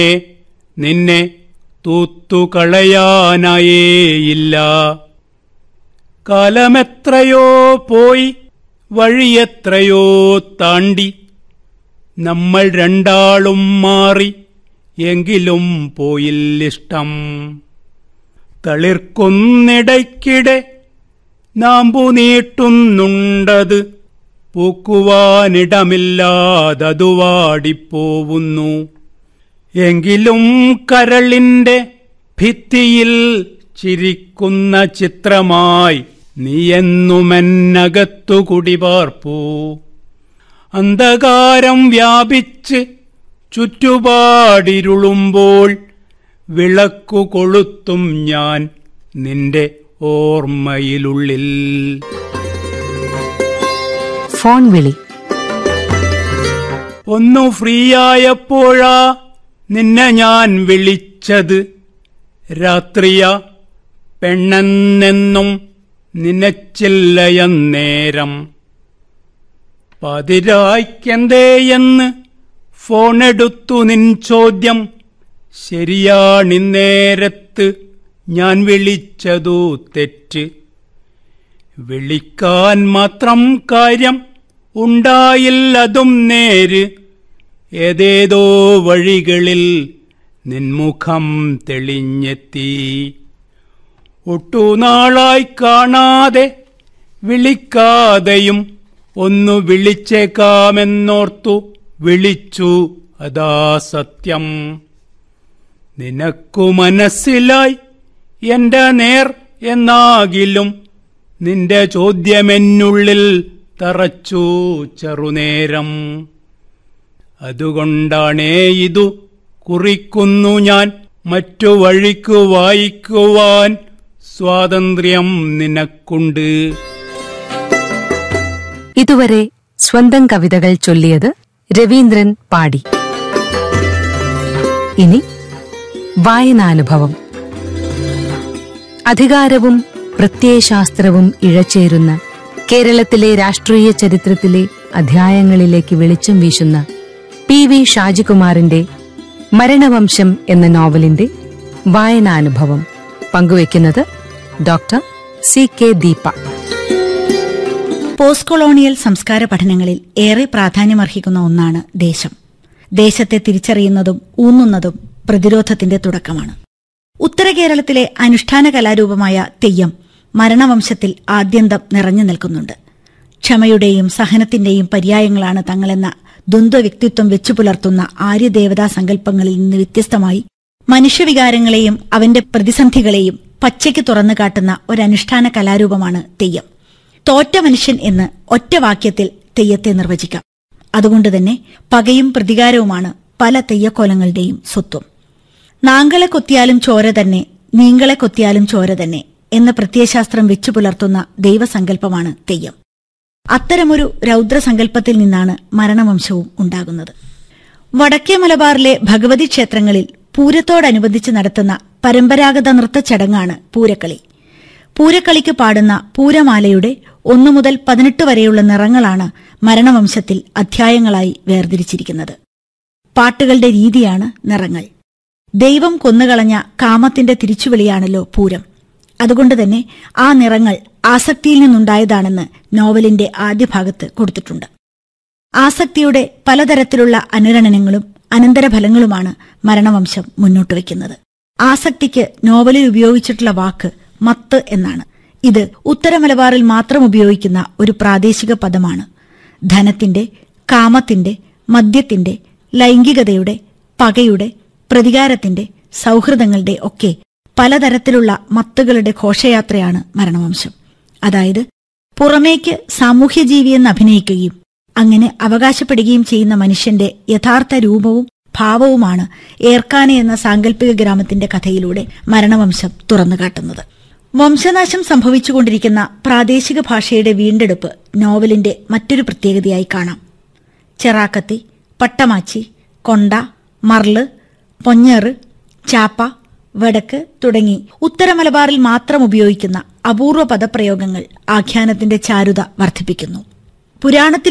നിന്നെ തൂത്തുകളയാനായേയില്ല കാലമെത്രയോ പോയി വഴിയെത്രയോ താണ്ടി നമ്മൾ രണ്ടാളും മാറി എങ്കിലും പോയില്ലിഷ്ടം തളിർക്കുന്നിടയ്ക്കിടെ നാമ്പു നീട്ടുന്നുണ്ടത് പൂക്കുവാനിടമില്ലാതതു വാടിപ്പോവുന്നു എങ്കിലും കരളിന്റെ ഭിത്തിയിൽ ചിരിക്കുന്ന ചിത്രമായി നീയെന്നുമെന്നകത്തു കുടിപാർപ്പൂ അന്ധകാരം വ്യാപിച്ച് ചുറ്റുപാടിരുളുമ്പോൾ വിളക്കു കൊളുത്തും ഞാൻ നിന്റെ ഓർമ്മയിലുള്ളിൽ ഫോൺ വിളി ഒന്നു ഫ്രീയായപ്പോഴാ നിന്നെ ഞാൻ വിളിച്ചത് രാത്രിയ പെണ്ണെന്നെന്നും നിനച്ചില്ലയന്നേരം പതിരായ്ക്കെന്തേയെന്ന് ഫോണെടുത്തു നിൻ ചോദ്യം ശരിയാണിന്നേരത്ത് ഞാൻ വിളിച്ചതു തെറ്റ് വിളിക്കാൻ മാത്രം കാര്യം ഉണ്ടായില്ലതും നേര് ഏതേതോ വഴികളിൽ നിൻമുഖം തെളിഞ്ഞെത്തി ഒട്ടുനാളായി കാണാതെ വിളിക്കാതെയും ഒന്നു വിളിച്ചേക്കാമെന്നോർത്തു വിളിച്ചു അതാ സത്യം നിനക്കു മനസ്സിലായി എന്റെ നേർ എന്നാകിലും നിന്റെ ചോദ്യമെന്നുള്ളിൽ തറച്ചു ചെറുനേരം അതുകൊണ്ടാണേ ഇതു കുറിക്കുന്നു ഞാൻ മറ്റു വഴിക്കു വായിക്കുവാൻ സ്വാതന്ത്ര്യം നിനക്കുണ്ട് ഇതുവരെ സ്വന്തം കവിതകൾ ചൊല്ലിയത് രവീന്ദ്രൻ പാടി ഇനി വായനാനുഭവം അധികാരവും പ്രത്യയശാസ്ത്രവും ഇഴചേരുന്ന കേരളത്തിലെ രാഷ്ട്രീയ ചരിത്രത്തിലെ അധ്യായങ്ങളിലേക്ക് വെളിച്ചം വീശുന്ന പി വി ഷാജികുമാറിന്റെ മരണവംശം എന്ന നോവലിന്റെ വായനാനുഭവം പങ്കുവയ്ക്കുന്നത് doctor C K Deepa post colonial സംസ്കാര പഠനങ്ങളിൽ ഏറെ പ്രാധാന്യമർഹിക്കുന്ന ഒന്നാണ് ദേശം ദേശത്തെ തിരിച്ചറിയുന്നതും ഊന്നുന്നതും പ്രതിരോധത്തിന്റെ തുടക്കമാണ് ഉത്തര കേരളത്തിലെ അനുഷ്ഠാന കലാരൂപമായ തെയ്യം മരണവംശത്തിൽ ആദ്യന്തം നിറഞ്ഞു നിൽക്കുന്നുണ്ട് ക്ഷമയുടെയും സഹനത്തിന്റെയും പര്യായങ്ങളാണ് തങ്ങളെന്ന ദ്വന്ദ്വ വ്യക്തിത്വം വെച്ചു പുലർത്തുന്ന ആര്യദേവതാ സങ്കല്പങ്ങളിൽ നിന്ന് വ്യത്യസ്തമായി മനുഷ്യവികാരങ്ങളെയും അവന്റെ പ്രതിസന്ധികളെയും പച്ചയ്ക്ക് തുറന്നു കാട്ടുന്ന ഒരനുഷ്ഠാന കലാരൂപമാണ് തെയ്യം തോറ്റ മനുഷ്യൻ എന്ന് ഒറ്റ വാക്യത്തിൽ തെയ്യത്തെ നിർവചിക്കാം അതുകൊണ്ട് തന്നെ പകയും പ്രതികാരവുമാണ് പല തെയ്യക്കോലങ്ങളുടെയും സ്വത്വം നാങ്കളെ കൊത്തിയാലും ചോര തന്നെ നീങ്കളെ കൊത്തിയാലും ചോര തന്നെ എന്ന പ്രത്യയശാസ്ത്രം വെച്ചു പുലർത്തുന്ന ദൈവസങ്കല്പമാണ് തെയ്യം അത്തരമൊരു രൗദ്രസങ്കല്പത്തിൽ നിന്നാണ് മരണവംശവും ഉണ്ടാകുന്നത് വടക്കേ മലബാറിലെ ഭഗവതി ക്ഷേത്രങ്ങളിൽ പൂരത്തോടനുബന്ധിച്ച് നടത്തുന്ന പരമ്പരാഗത നൃത്ത ചടങ്ങാണ് പൂരക്കളി പൂരക്കളിക്ക് പാടുന്ന പൂരമാലയുടെ ഒന്നു മുതൽ പതിനെട്ട് വരെയുള്ള നിറങ്ങളാണ് മരണവംശത്തിൽ അധ്യായങ്ങളായി വേർതിരിച്ചിരിക്കുന്നത് പാട്ടുകളുടെ രീതിയാണ് നിറങ്ങൾ ദൈവം കൊന്നുകളഞ്ഞ കാമത്തിന്റെ തിരിച്ചുവിളിയാണല്ലോ പൂരം അതുകൊണ്ട് തന്നെ ആ നിറങ്ങൾ ആസക്തിയിൽ നിന്നുണ്ടായതാണെന്ന് നോവലിന്റെ ആദ്യ ഭാഗത്ത് കൊടുത്തിട്ടുണ്ട് ആസക്തിയുടെ പലതരത്തിലുള്ള അനുരണനങ്ങളും അനന്തരഫലങ്ങളുമാണ് മരണവംശം മുന്നോട്ട് വയ്ക്കുന്നത് ആസക്തിക്ക് നോവലിൽ ഉപയോഗിച്ചിട്ടുള്ള വാക്ക് മത്ത് എന്നാണ് ഇത് ഉത്തര മലബാറിൽ മാത്രം ഉപയോഗിക്കുന്ന ഒരു പ്രാദേശിക പദമാണ് ധനത്തിന്റെ കാമത്തിന്റെ മദ്യത്തിന്റെ ലൈംഗികതയുടെ പകയുടെ പ്രതികാരത്തിന്റെ സൗഹൃദങ്ങളുടെ ഒക്കെ പലതരത്തിലുള്ള മത്തുകളുടെ ഘോഷയാത്രയാണ് മരണവംശം അതായത് പുറമേക്ക് സാമൂഹ്യജീവിയെന്ന് അഭിനയിക്കുകയും അങ്ങനെ അവകാശപ്പെടുകയും ചെയ്യുന്ന മനുഷ്യന്റെ യഥാർത്ഥ രൂപവും ഭാവവുമാണ് ഏർക്കാനെ എന്ന സാങ്കല്പിക ഗ്രാമത്തിന്റെ കഥയിലൂടെ മരണവംശം തുറന്നുകാട്ടുന്നത് വംശനാശം സംഭവിച്ചുകൊണ്ടിരിക്കുന്ന പ്രാദേശിക ഭാഷയുടെ വീണ്ടെടുപ്പ് നോവലിന്റെ മറ്റൊരു പ്രത്യേകതയായി കാണാം ചെറാക്കത്തി പട്ടമാച്ചി കൊണ്ട മർള് പൊഞ്ഞേറ് ചാപ്പ വടക്ക് തുടങ്ങി ഉത്തര മലബാറിൽ മാത്രം ഉപയോഗിക്കുന്ന അപൂർവ പദപ്രയോഗങ്ങൾ ആഖ്യാനത്തിന്റെ ചാരുത വർദ്ധിപ്പിക്കുന്നു പുരാണത്തിൽ